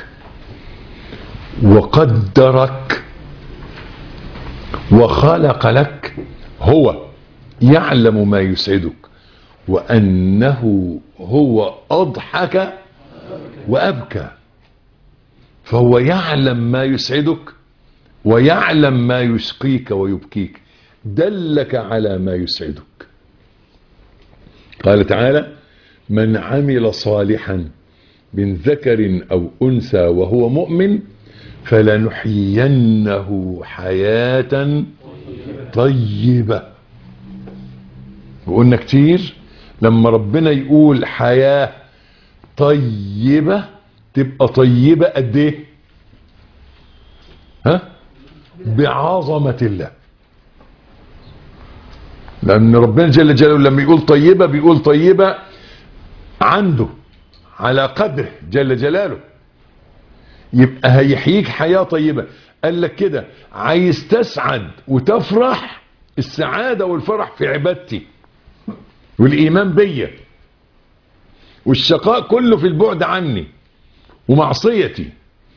وقدرك وخلق لك هو يعلم ما يسعدك وأنه هو أضحك وأبكى فهو يعلم ما يسعدك ويعلم ما يشقيك ويبكيك دلك على ما يسعدك قال تعالى من عمل صالحا من ذكر أو أنثى وهو مؤمن فلنحيينه حياة طيبة وقلنا كتير لما ربنا يقول حياة طيبة تبقى طيبة قد ايه ها بعظمة الله لأن ربنا جل جلاله لما يقول طيبة بيقول طيبة عنده على قدره جل جلاله يبقى هيحييك حياة طيبة قال لك كده عايز تسعد وتفرح السعادة والفرح في عبادتي والإيمان بيا والشقاء كله في البعد عني ومعصيتي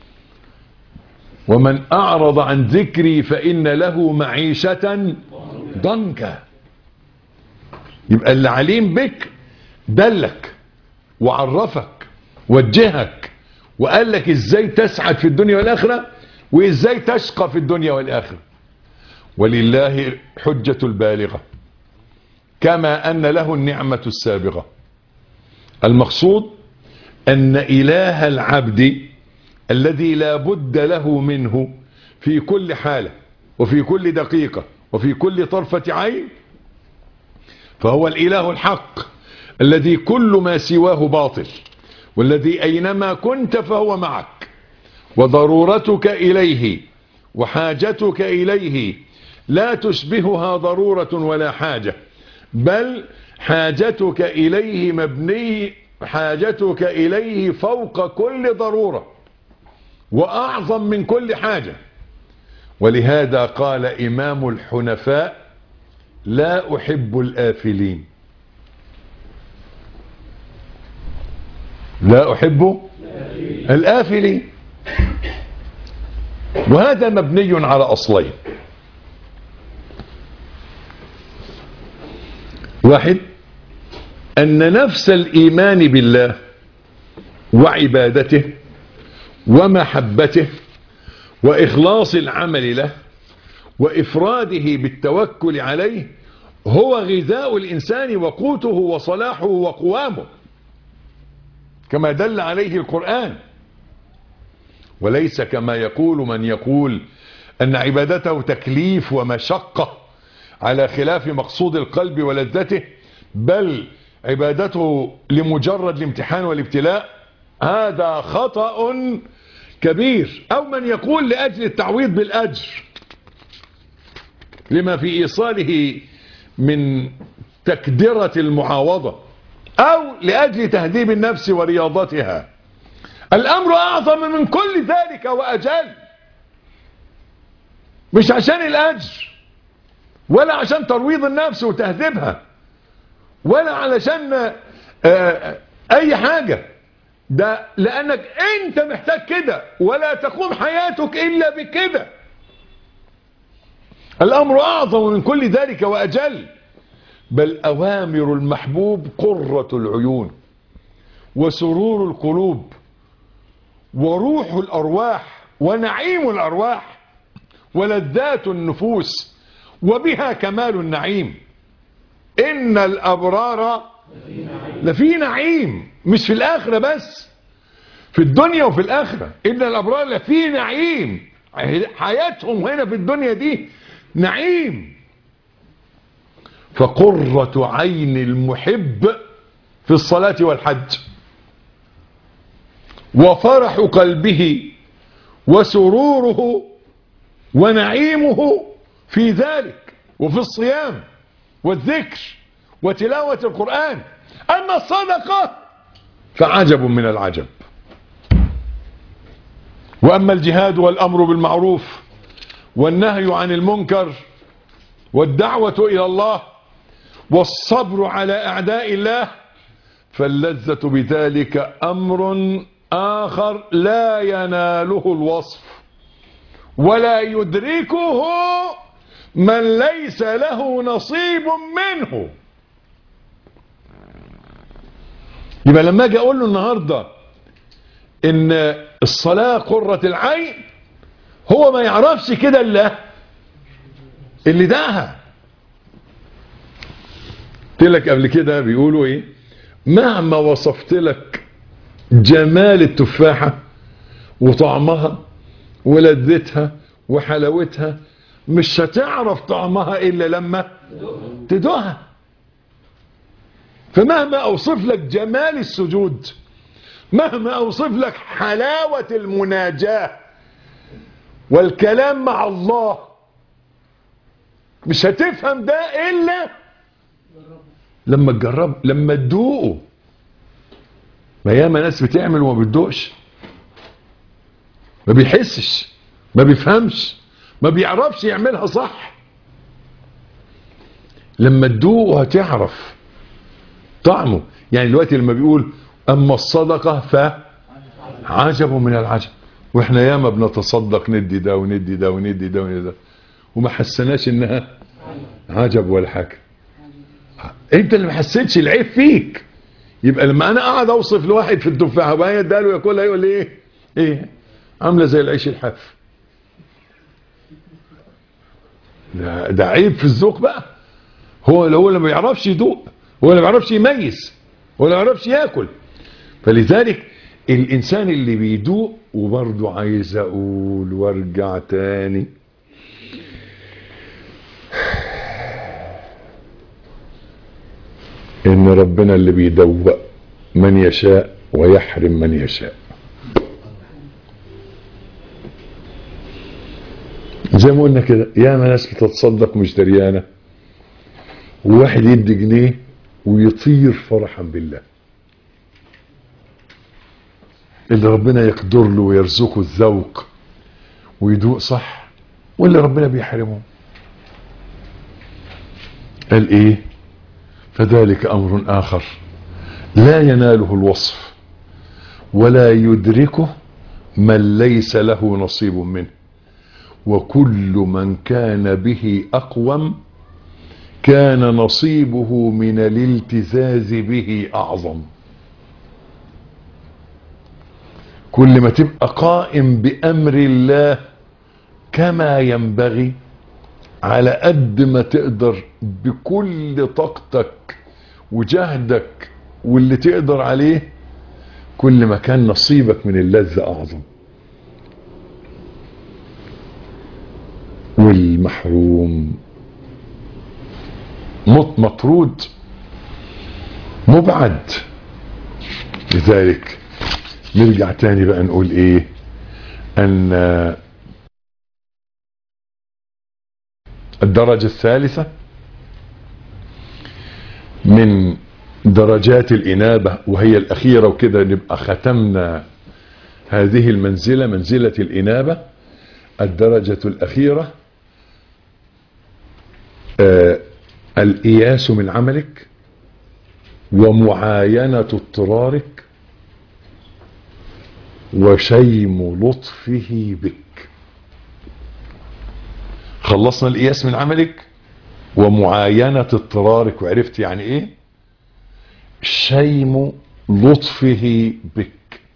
ومن أعرض عن ذكري فإن له معيشة ضنكا يبقى اللي عليم بك دلك وعرفك وجهك وقال لك ازاي تسعد في الدنيا والآخرة وازاي تشقى في الدنيا والآخرة ولله حجة البالغة كما أن له النعمة السابغة المقصود أن إله العبد الذي لا بد له منه في كل حالة وفي كل دقيقة وفي كل طرفة عين فهو الإله الحق الذي كل ما سواه باطل والذي أينما كنت فهو معك وضرورتك إليه وحاجتك إليه لا تشبهها ضرورة ولا حاجة بل حاجتك إليه مبني حاجتك إليه فوق كل ضرورة وأعظم من كل حاجة ولهذا قال إمام الحنفاء لا أحب الآفلين لا أحب الآفلين وهذا مبني على أصلين واحد أن نفس الإيمان بالله وعبادته ومحبته وإخلاص العمل له وإفراده بالتوكل عليه هو غذاء الإنسان وقوته وصلاحه وقوامه كما دل عليه القرآن وليس كما يقول من يقول أن عبادته تكليف ومشقة على خلاف مقصود القلب ولذته بل عبادته لمجرد الامتحان والابتلاء هذا خطأ كبير أو من يقول لأجل التعويض بالأجر لما في إيصاله من تكدرة المعاوضة أو لأجل تهذيب النفس ورياضتها الأمر أعظم من كل ذلك وأجل مش عشان الأجر ولا عشان ترويض النفس وتهذيبها ولا علشان آه، اي حاجة ده لانك انت محتاج كده ولا تقوم حياتك الا بكده الامر اعظم من كل ذلك واجل بل اوامر المحبوب قرة العيون وسرور القلوب وروح الارواح ونعيم الارواح ولذات النفوس وبها كمال النعيم ان الابرار لفي نعيم مش في الاخرة بس في الدنيا وفي الاخرة ان الابرار لفي نعيم حياتهم هنا في الدنيا دي نعيم فقرة عين المحب في الصلاة والحج وفرح قلبه وسروره ونعيمه في ذلك وفي الصيام والذكر وتلاوة القرآن أما الصدقة فعجب من العجب وأما الجهاد والأمر بالمعروف والنهي عن المنكر والدعوة إلى الله والصبر على أعداء الله فاللذة بذلك أمر آخر لا يناله الوصف ولا يدركه من ليس له نصيب منه يبقى لما اجي اقول له النهارده ان الصلاه قره العين هو ما يعرفش كده الا اللي داها قلت لك قبل كده بيقولوا ايه مهما وصفت لك جمال التفاحه وطعمها ولذتها وحلاوتها مش هتعرف طعمها الا لما تدوها فمهما اوصف لك جمال السجود مهما اوصف لك حلاوة المناجاة والكلام مع الله مش هتفهم ده الا لما تجرب لما تدوقه ما ياما ناس بتعمل وما بتدوقش ما بيحسش ما بيفهمش ما بيعرفش يعملها صح لما تدوقه هتعرف طعمه يعني دلوقتي لما بيقول اما الصدقة فعجب من العجب واحنا ياما بنتصدق ندي ده وندي ده وندي ده وندي ده وما حسناش انها عجب ولا حاجة انت اللي ما حسيتش العيب فيك يبقى لما انا اقعد اوصف لواحد في التفاحه وبعدين اداله ياكلها يقول لي ايه ايه عامله زي العيش الحاف ده, ده عيب في الذوق بقى هو هو اللي ما يعرفش يذوق هو اللي ما يعرفش يميز هو اللي ما يعرفش ياكل فلذلك الانسان اللي بيدوق وبرضه عايز اقول وارجع تاني ان ربنا اللي بيدوق من يشاء ويحرم من يشاء زي ما قلنا كده ياما ناس بتتصدق مش دريانه وواحد يدي جنيه ويطير فرحا بالله اللي ربنا يقدر له ويرزقه الذوق ويدوق صح واللي ربنا بيحرمه قال ايه فذلك امر اخر لا يناله الوصف ولا يدركه من ليس له نصيب منه وكل من كان به اقوم كان نصيبه من الالتزاز به اعظم كل ما تبقى قائم بامر الله كما ينبغي على قد ما تقدر بكل طاقتك وجهدك واللي تقدر عليه كل ما كان نصيبك من اللذة اعظم والمحروم مطرود مبعد لذلك نرجع تاني بقى نقول ايه ان الدرجة الثالثة من درجات الإنابة وهي الأخيرة وكده نبقى ختمنا هذه المنزلة منزلة الإنابة الدرجة الأخيرة آه الإياس من عملك ومعاينة اضطرارك وشيم لطفه بك خلصنا القياس من عملك ومعاينة اضطرارك وعرفت يعني ايه شيم لطفه بك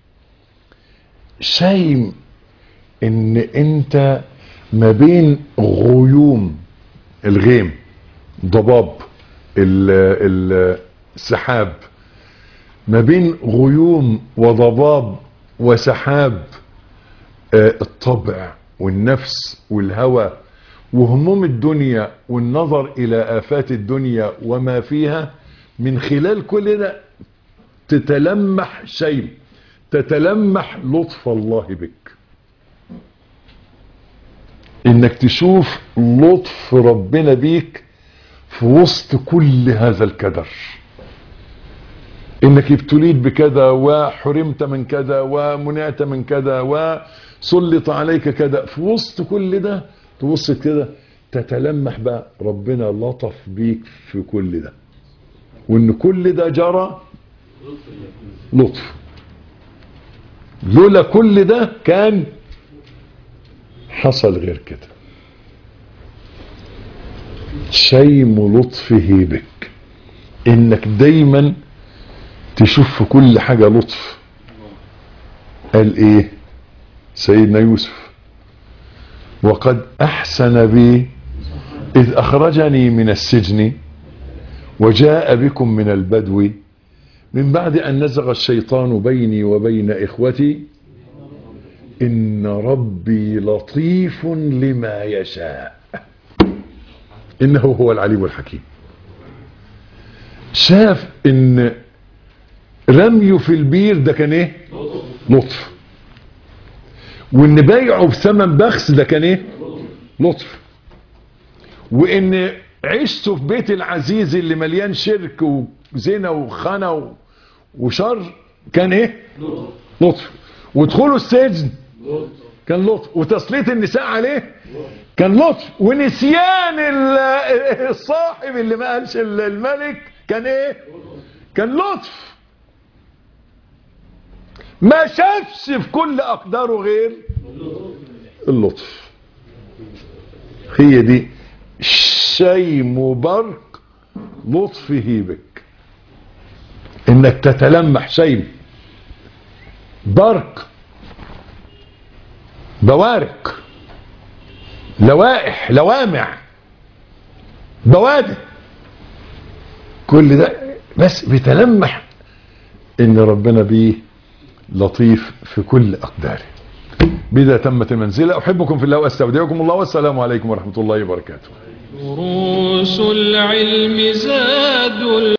شيم ان انت ما بين غيوم الغيم ضباب ال- ال- السحاب ما بين غيوم وضباب وسحاب آه، الطبع والنفس والهوى وهموم الدنيا والنظر الى افات الدنيا وما فيها من خلال كل ده تتلمح شيء تتلمح لطف الله بك انك تشوف لطف ربنا بيك في وسط كل هذا الكدر انك ابتليت بكذا وحرمت من كذا ومنعت من كذا وسلط عليك كذا في وسط كل ده تبص كده تتلمح بقى ربنا لطف بيك في كل ده وان كل ده جرى لطف لولا كل ده كان حصل غير كده شيم لطفه بك انك دايما تشوف في كل حاجة لطف قال ايه سيدنا يوسف وقد احسن بي اذ اخرجني من السجن وجاء بكم من البدو من بعد ان نزغ الشيطان بيني وبين اخوتي ان ربي لطيف لما يشاء انه هو العليم الحكيم شاف ان رميه في البير ده كان ايه لطف وان بايعه بثمن بخس ده كان ايه لطف وان عشته في بيت العزيز اللي مليان شرك وزنا وخنا وشر كان ايه لطف ودخوله السجن كان لطف وتسليط النساء عليه كان لطف ونسيان ال- الصاحب اللي ما قالش الملك كان ايه كان لطف ما شافش في كل اقداره غير اللطف هي دي شيم برق لطفه بك انك تتلمح شيم برق بوارق لوائح لوامع بوادق كل ده بس بيتلمح ان ربنا بيه لطيف في كل اقداره بذا تمت المنزلة احبكم في الله واستودعكم الله والسلام عليكم ورحمة الله وبركاته دروس العلم زاد